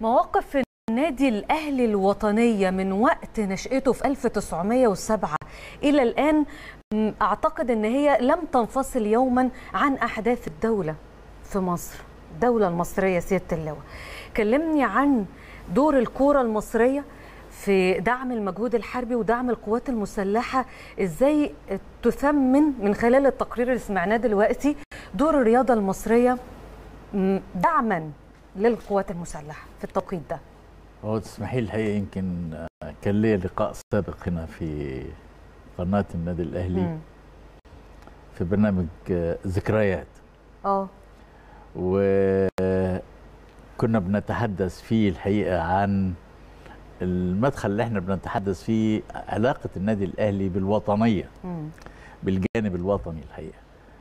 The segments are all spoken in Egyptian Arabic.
مواقف النادي الأهلي الوطنية من وقت نشأته في 1907 إلى الآن م، أعتقد أن هي لم تنفصل يوما عن أحداث الدولة في مصر الدولة المصرية سيادة اللواء كلمني عن دور الكورة المصرية في دعم المجهود الحربي ودعم القوات المسلحة ازاي تثمن من خلال التقرير اللي سمعناه دلوقتي دور الرياضة المصرية م، دعما للقوات المسلحة في التوقيت ده هو تسمحي لي الحقيقه يمكن آه، كان ليا لقاء سابق هنا في قناه النادي الاهلي مم. في برنامج آه، ذكريات اه وكنا بنتحدث فيه الحقيقه عن المدخل اللي احنا بنتحدث فيه علاقه النادي الاهلي بالوطنيه مم. بالجانب الوطني الحقيقه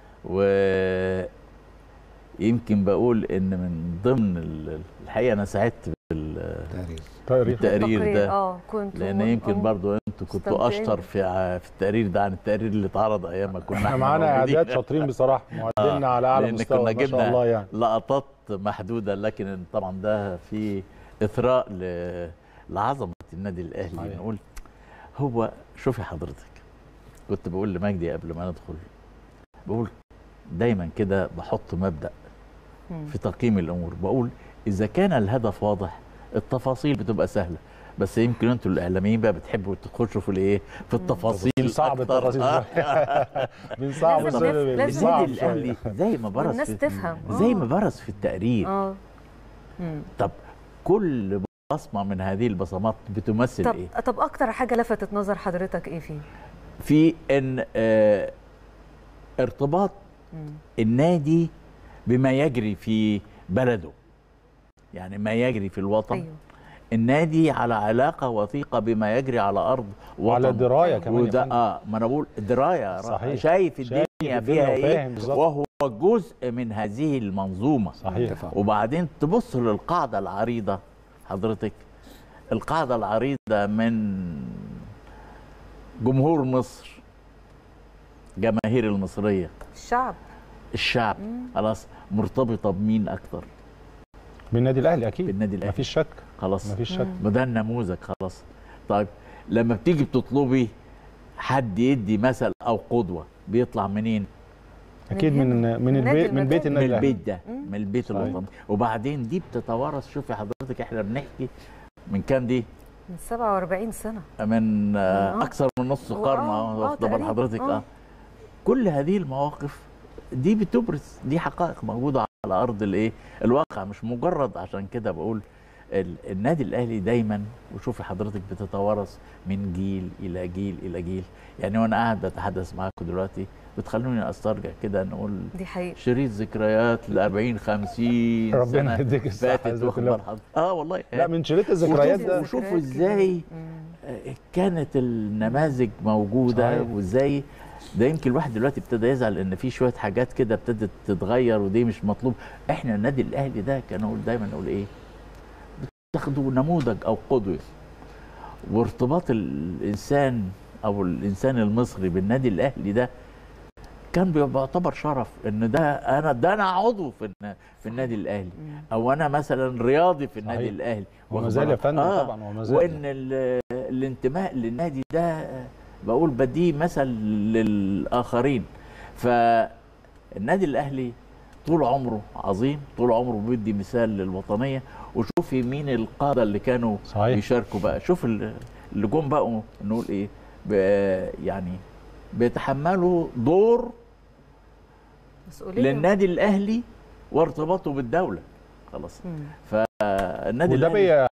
ويمكن بقول ان من ضمن ال- الحقيقه انا سعدت بال- تاريخ تاريخ بالتقرير ده اه كنت لان يمكن برضو انتوا كنتوا مستمتعين. اشطر في ع- في التقرير ده عن التقرير اللي اتعرض ايام ما كنا احنا احنا معانا موجودين. اعداد شاطرين بصراحه معدلنا على اعلى لان مستوى كنا ما شاء جبنا الله يعني لقطات محدوده لكن طبعا ده في اثراء ل- لعظمه النادي الاهلي صحيح. نقول هو شوفي حضرتك كنت بقول لمجدي قبل ما ندخل بقول دايما كده بحط مبدا مم. في تقييم الامور بقول اذا كان الهدف واضح التفاصيل بتبقى سهله بس يمكن انتوا الاعلاميين بقى بتحبوا تخشوا في الايه في التفاصيل صعب أكتر. التفاصيل آه. بنصعب لازم السؤال نف- لازم بنصعب النادي الاهلي شوية. زي ما برز والناس في تفهم زي آه. ما برز في التقرير اه مم. طب كل بصمه من هذه البصمات بتمثل طب ايه طب اكتر حاجه لفتت نظر حضرتك ايه فيه في ان آه ارتباط مم. النادي بما يجري في بلده يعني ما يجري في الوطن ايوه النادي على علاقه وثيقه بما يجري على ارض وعلى وطن درايه كمان يا وده فندم. اه ما انا بقول درايه صحيح. شايف الدنيا شايف فيها الدنيا ايه وفاهم بالظبط. وهو جزء من هذه المنظومه صحيح اتفق. وبعدين تبص للقاعده العريضه حضرتك القاعده العريضه من جمهور مصر جماهير المصريه الشعب الشعب مم. خلاص مرتبطه بمين اكتر بالنادي الاهلي اكيد بالنادي الاهلي مفيش شك خلاص مفيش شك ما ده النموذج خلاص طيب لما بتيجي بتطلبي حد يدي مثل او قدوه بيطلع منين اكيد من من هنا. من النادي البيت من بيت المكان. من النادي الاهلي البيت ده مم. من البيت صحيح. الوطني وبعدين دي بتتوارث شوفي حضرتك احنا بنحكي من كام دي من 47 سنه من آه، آه. اكثر من نص آه، قرن آه، آه، واخده بال تقريباً. حضرتك آه. اه كل هذه المواقف دي بتبرز دي حقائق موجوده على ارض الايه الواقع مش مجرد عشان كده بقول ال- النادي الاهلي دايما وشوفي حضرتك بتتوارث من جيل الى جيل الى جيل يعني وانا قاعد بتحدث معاكم دلوقتي بتخلوني استرجع كده نقول دي حقيقه شريط ذكريات ل 40 50 ربنا سنه يديك الصحه فاتت يا واخد زكي. بال حضرتك اه والله لا من شريط الذكريات وشوف- ده وشوفوا ذكريات إزاي كده. مم. آه، كانت النماذج موجوده صحيح. وازاي ده يمكن الواحد دلوقتي ابتدى يزعل ان في شويه حاجات كده ابتدت تتغير ودي مش مطلوب احنا النادي الاهلي ده كان نقول دايما نقول ايه بتاخدوا نموذج او قدوه وارتباط الانسان او الانسان المصري بالنادي الاهلي ده كان بيعتبر شرف ان ده انا ده انا عضو في النا- في النادي الاهلي مم. او انا مثلا رياضي في النادي صحيح. الاهلي وما واخد زال يا بالك؟ فندم آه. طبعا وما زال وان ال- الانتماء للنادي ده آه، بقول بديه مثل للاخرين فالنادي الاهلي طول عمره عظيم طول عمره بيدي مثال للوطنيه وشوفي مين القاده اللي كانوا صحيح. بيشاركوا بقى شوف ال- اللي جم بقوا نقول ايه ب- يعني بيتحملوا دور مسؤوليه للنادي الاهلي وارتباطه بالدوله خلاص مم. فالنادي وده الاهلي بي